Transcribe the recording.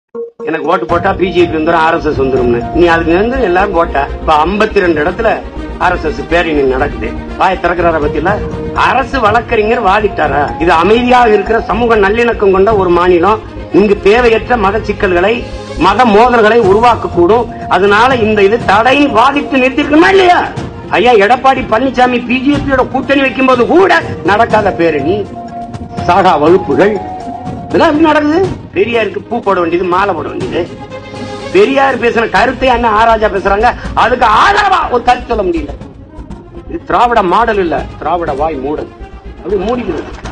எனக்கு ஓட்டு போட்டா பிஜேபி வந்துடும் ஆர்எஸ்எஸ் வந்துரும்னு நீ அதுக்கு வந்து எல்லாரும் போட்டா இப்ப 52 ரெண்டு இடத்துல ஆர்எஸ்எஸ் பேரணி நடக்குது வாய திறக்கிறார பத்தியில அரசு வழக்கறிஞர் வாதிட்டாரா இது அமைதியாக இருக்கிற சமூக நல்லிணக்கம் கொண்ட ஒரு மாநிலம் இங்கு தேவையற்ற மத சிக்கல்களை மத மோதல்களை உருவாக்கக்கூடும் அதனால இந்த இது தடை வாதிட்டு நிறுத்திருக்கணுமா இல்லையா ஐயா எடப்பாடி பழனிசாமி பிஜேபியோட கூட்டணி வைக்கும்போது கூட நடக்காத பேரணி சாகா வகுப்புகள் இதெல்லாம் எப்படி நடக்குது பெரியாருக்கு பூ போட வேண்டியது மாலை போட வேண்டியது பெரியார் பேசுற கருத்தை அண்ணன் ஆராஜா பேசுறாங்க அதுக்கு ஆதரவா ஒரு கருத்து சொல்ல முடியல இது திராவிட மாடல் இல்ல திராவிட வாய் மூடல் அப்படி மூடிக்கிறது